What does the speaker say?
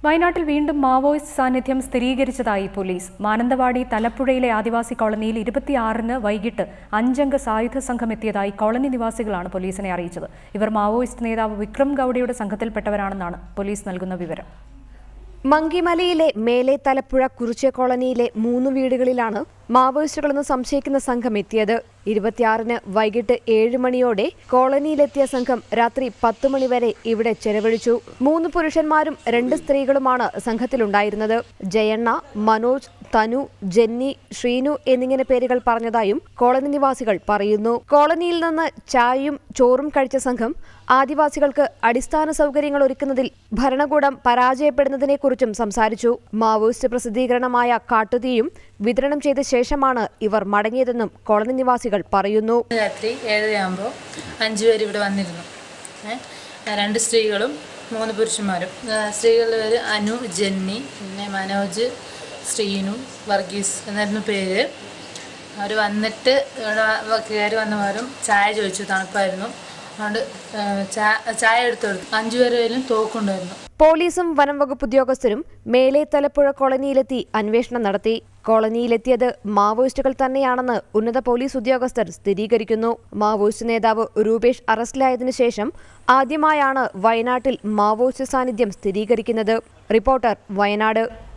വയനാട്ടിൽ വീണ്ടും മാവോയിസ്റ്റ് സാന്നിധ്യം സ്ഥിരീകരിച്ചതായി പോലീസ് മാനന്തവാടി തലപ്പുഴയിലെ ആദിവാസി കോളനിയിൽ ഇരുപത്തിയാറിന് വൈകിട്ട് അഞ്ചംഗ സായുധ സംഘം എത്തിയതായി കോളനി നിവാസികളാണ് പോലീസിനെ അറിയിച്ചത് ഇവർ മാവോയിസ്റ്റ് നേതാവ് വിക്രം ഗൌഡയുടെ സംഘത്തിൽപ്പെട്ടവരാണെന്നാണ് പോലീസ് നൽകുന്ന വിവരം മങ്കിമലയിലെ മേലെ തലപ്പുഴ കുറിച്യ കോളനിയിലെ മൂന്ന് വീടുകളിലാണ് മാവോയിസ്റ്റുകളെന്ന് സംശയിക്കുന്ന സംഘം എത്തിയത് ഇരുപത്തിയാറിന് വൈകിട്ട് ഏഴ് മണിയോടെ കോളനിയിലെത്തിയ സംഘം രാത്രി പത്ത് മണിവരെ ഇവിടെ ചെലവഴിച്ചു മൂന്ന് പുരുഷന്മാരും രണ്ട് സ്ത്രീകളുമാണ് സംഘത്തിലുണ്ടായിരുന്നത് ജയണ്ണ മനോജ് തനു ജെന്നി ശ്രീനു എന്നിങ്ങനെ പേരുകൾ പറഞ്ഞതായും കോളനി നിവാസികൾ പറയുന്നു കോളനിയിൽ നിന്ന് ചായയും ചോറും കഴിച്ച സംഘം ആദിവാസികൾക്ക് അടിസ്ഥാന സൗകര്യങ്ങൾ ഒരുക്കുന്നതിൽ ഭരണകൂടം പരാജയപ്പെടുന്നതിനെക്കുറിച്ചും സംസാരിച്ചു മാവോയിസ്റ്റ് പ്രസിദ്ധീകരണമായ കാട്ടുതീയും വിതരണം ചെയ്ത ശേഷമാണ് ഇവർ മടങ്ങിയതെന്നും കോളനി നിവാസികൾ പറയുന്നു രാത്രി ഏഴരയാകുമ്പോൾ അഞ്ചു പേര് ഇവിടെ വന്നിരുന്നു ഏ, രണ്ട് സ്ത്രീകളും മൂന്ന് പുരുഷന്മാരും ആ, സ്ത്രീകളുടെ പേര് അനു ജെന്നി പിന്നെ മനോജ് ശ്രീനു വർഗീസ് എന്നായിരുന്നു പേര് അവർ വന്നിട്ട് ഇവിടെ കയറി വന്നവരും ചായ ചോദിച്ചു തണുപ്പായിരുന്നു അതുകൊണ്ട് ആ, ചാ- ചായ എടുത്തു കൊടുത്തു അഞ്ചു പേരും തോക്കുണ്ടായിരുന്നു പോലീസും വനം വകുപ്പ് ഉദ്യോഗസ്ഥരും മേലെ തലപ്പുഴ കോളനിയിലെത്തി അന്വേഷണം നടത്തി കോളനിയിലെത്തിയത് മാവോയിസ്റ്റുകൾ തന്നെയാണെന്ന് ഉന്നത പോലീസ് ഉദ്യോഗസ്ഥർ സ്ഥിരീകരിക്കുന്നു മാവോയിസ്റ്റ് നേതാവ് രൂപേഷ് അറസ്റ്റിലായതിനു ശേഷം ആദ്യമായാണ് വയനാട്ടിൽ മാവോയിസ്റ്റ് സാന്നിധ്യം സ്ഥിരീകരിക്കുന്നത് റിപ്പോർട്ടർ വയനാട്